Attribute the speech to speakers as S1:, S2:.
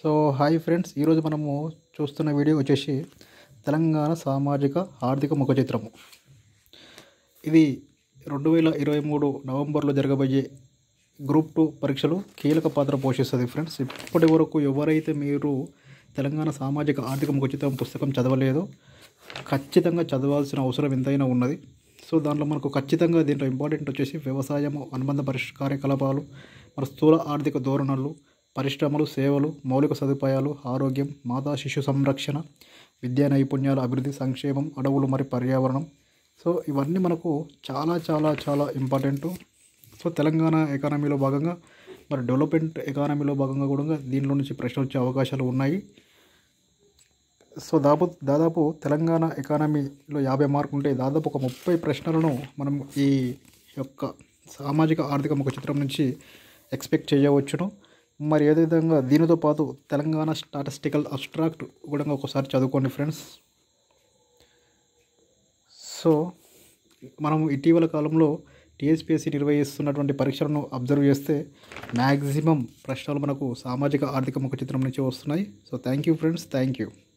S1: so hi friends ఈరోజు మనము చూస్తున్న వీడియో వచ్చేసి తెలంగాణ సామాజిక ఆర్థిక ముఖ చిత్రము ఇది రెండు వేల ఇరవై మూడు నవంబర్లో జరగబోయే గ్రూప్ టూ పరీక్షలు కీలక పాత్ర పోషిస్తుంది ఫ్రెండ్స్ ఇప్పటి వరకు ఎవరైతే మీరు తెలంగాణ సామాజిక ఆర్థిక ముఖ చిత్రం పుస్తకం చదవలేదో ఖచ్చితంగా చదవాల్సిన అవసరం ఎంతైనా ఉన్నది సో దాంట్లో మనకు ఖచ్చితంగా దీంట్లో ఇంపార్టెంట్ వచ్చేసి వ్యవసాయము అనుబంధ పరిష్ కార్యకలాపాలు మన స్థూల ఆర్థిక ధోరణులు పరిశ్రమలు సేవలు మౌలిక సదుపాయాలు ఆరోగ్యం మాతా శిశు సంరక్షణ విద్యా నైపుణ్యాల అభివృద్ధి సంక్షేమం అడవులు మరి పర్యావరణం సో ఇవన్నీ మనకు చాలా చాలా చాలా ఇంపార్టెంట్ సో తెలంగాణ ఎకానమీలో భాగంగా మరి డెవలప్మెంట్ ఎకానమీలో భాగంగా కూడా దీనిలో నుంచి ప్రశ్నలు వచ్చే అవకాశాలు ఉన్నాయి సో దాదాపు దాదాపు తెలంగాణ ఎకానమీలో యాభై మార్కులు ఉంటే దాదాపు ఒక ముప్పై ప్రశ్నలను మనం ఈ యొక్క సామాజిక ఆర్థిక ముఖ చిత్రం నుంచి ఎక్స్పెక్ట్ చేయవచ్చును మరి ఏదే విధంగా దీనితో పాటు తెలంగాణ స్టాటిస్టికల్ అబ్స్ట్రాక్ట్ కూడా ఒకసారి చదువుకోండి ఫ్రెండ్స్ సో మనం ఇటీవల కాలంలో టీఎస్పీఎస్సీ నిర్వహిస్తున్నటువంటి పరీక్షలను అబ్జర్వ్ చేస్తే మ్యాక్సిమం ప్రశ్నలు మనకు సామాజిక ఆర్థిక ముఖ చిత్రం నుంచి వస్తున్నాయి so thank you friends thank you